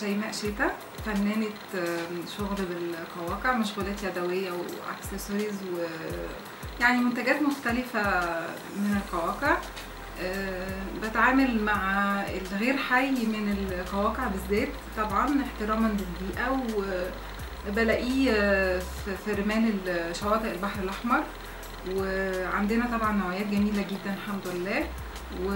شيماء شتا فنانة آم، شغل بالقواقع مشغولات يدوية واكسسوارز و يعني منتجات مختلفة من القواقع آه، بتعامل مع الغير حي من القواقع بالذات طبعا احتراما للبيئة وبلاقيه آه، في في رمال شواطئ البحر الأحمر وعندنا طبعا نوعيات جميلة جدا الحمد لله و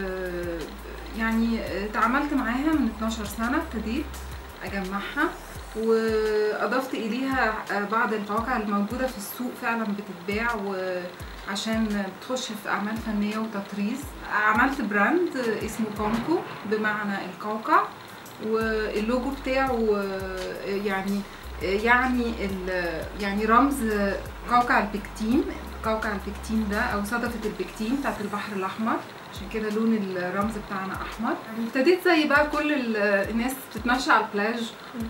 يعني تعاملت معاها من 12 سنة ابتديت أجمعها وأضفت إليها بعض القواقع الموجودة في السوق فعلا بتتباع وعشان بتخش في أعمال فنية وتطريز عملت براند اسمه كونكو بمعنى القوقع واللوجو بتاعه يعني يعني ال- يعني رمز قوقع البكتين قوقع البكتين ده او صدفة البكتين بتاعت البحر الاحمر عشان كده لون الرمز بتاعنا احمر يعني ابتديت زي بقى كل ال- الناس بتتمشى على البلاج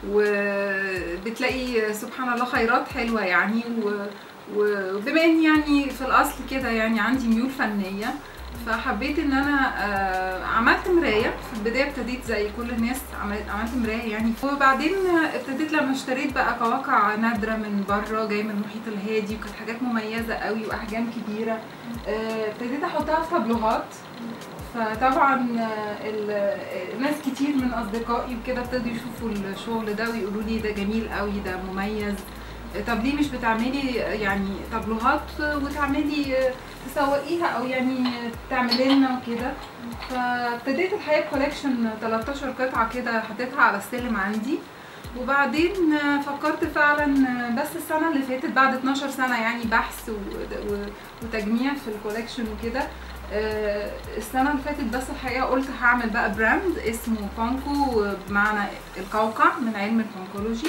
وبتلاقي سبحان الله خيرات حلوه يعني و- وبما اني يعني في الاصل كده يعني عندي ميول فنيه فحبيت ان انا آه، عملت مرايه في البدايه ابتديت زي كل الناس عملت عملت مرايه يعني وبعدين ابتديت لما اشتريت بقى قواقع نادره من بره جايه من المحيط الهادي وكانت حاجات مميزه قوي واحجام كبيره آه، ابتديت احطها في تابلوهات فطبعا آه، ال- ناس كتير من اصدقائي وكده ابتدوا يشوفوا الشغل ده ويقولوا لي ده جميل قوي ده مميز طب ليه مش بتعملي يعني تابلوهات وتعملي تسوقيها او يعني تعملي لنا وكده فابتديت الحقيقه كولكشن 13 قطعه كده حطيتها على السلم عندي وبعدين فكرت فعلا بس السنه اللي فاتت بعد 12 سنه يعني بحث و- و- وتجميع في الكولكشن وكده آه، السنه اللي فاتت بس الحقيقه قلت هعمل بقى براند اسمه كونكو بمعنى القوقع من علم الكونكولوجي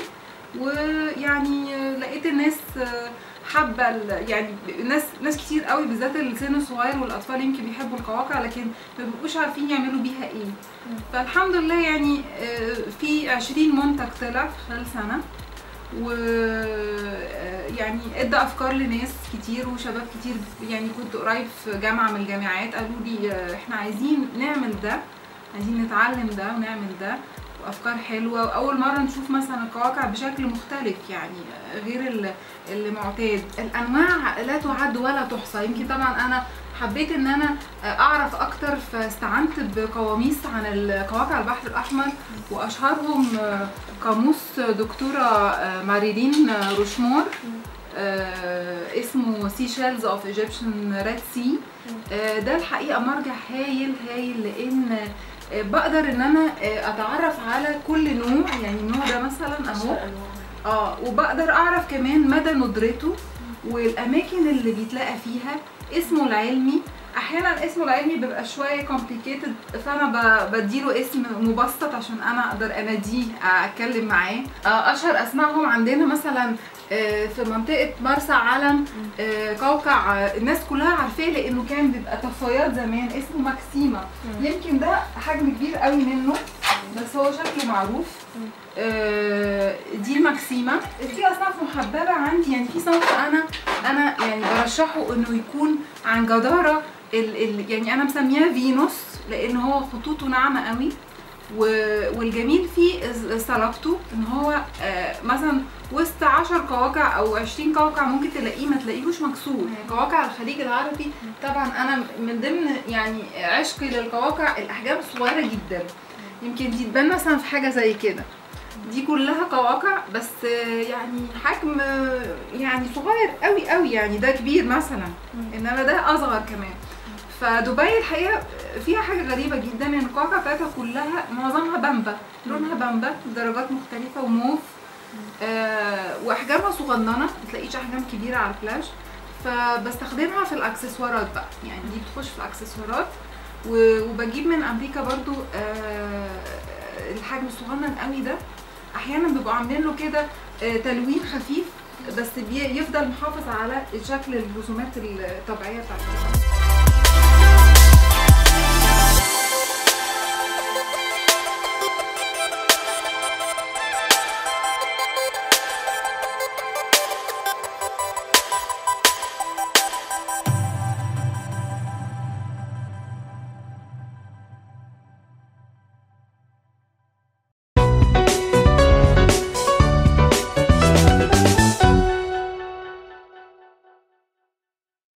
ويعني لقيت الناس حابه ال- يعني ناس ناس كتير قوي بالذات السن الصغير والاطفال يمكن بيحبوا القواقع لكن ما بيبقوش عارفين يعملوا بيها ايه فالحمد لله يعني آه، في 20 منتج طلع في خلال سنه و آه، يعني ادى افكار لناس كتير وشباب كتير يعني كنت قريب في جامعه من الجامعات قالوا لي آه، احنا عايزين نعمل ده عايزين نتعلم ده ونعمل ده وافكار حلوه واول مره نشوف مثلا القواقع بشكل مختلف يعني غير ال- المعتاد الانواع لا تعد ولا تحصى يمكن طبعا انا حبيت ان انا اعرف اكتر فاستعنت بقواميس عن القواقع البحر الاحمر واشهرهم قاموس دكتوره ماريلين روشمور آه، اسمه سي شيلز اوف ايجيبشن ريد سي ده الحقيقه مرجع هايل هايل لان آه، بقدر ان انا آه، اتعرف على كل نوع يعني النوع ده مثلا اهو اه وبقدر اعرف كمان مدى ندرته والاماكن اللي بيتلاقى فيها اسمه العلمي احيانا اسمه العلمي بيبقى شويه كومبليكيتد فانا ب- بديله اسم مبسط عشان انا اقدر اناديه اتكلم معاه آه، اشهر اسمائهم عندنا مثلا آه، في منطقه مرسى علم آه، قوقع آه، الناس كلها عارفاه لانه كان بيبقى طفايات زمان اسمه ماكسيما يمكن ده حجم كبير قوي منه بس هو شكله معروف آه، دي الماكسيما في اصناف محببه عندي يعني في صنف انا انا يعني برشحه انه يكون عن جداره ال ال يعني انا مسمياه فينوس لان هو خطوطه ناعمه قوي و- والجميل فيه إز- صلابته ان هو آه، مثلا وسط 10 قواقع او 20 قوقع ممكن تلاقيه ما تلاقيهوش مكسور قواقع الخليج العربي طبعا انا من ضمن يعني عشقي للقواقع الاحجام الصغيره جدا يمكن دي تبان مثلا في حاجه زي كده دي كلها قواقع بس آه، يعني حجم آه، يعني صغير قوي قوي يعني ده كبير مثلا انما ده اصغر كمان فدبي الحقيقه فيها حاجه غريبه جدا ان القواقع بتاعتها كلها معظمها بامبا لونها بامبا بدرجات مختلفه وموف آه واحجامها صغننه ما تلاقيش احجام كبيره على البلاج فبستخدمها في الاكسسوارات بقى يعني دي بتخش في الاكسسوارات و- وبجيب من امريكا برضو آه الحجم الصغنن قوي ده احيانا بيبقوا عاملين له كده آه تلوين خفيف بس بي- يفضل محافظ على شكل الرسومات الطبيعيه بتاعته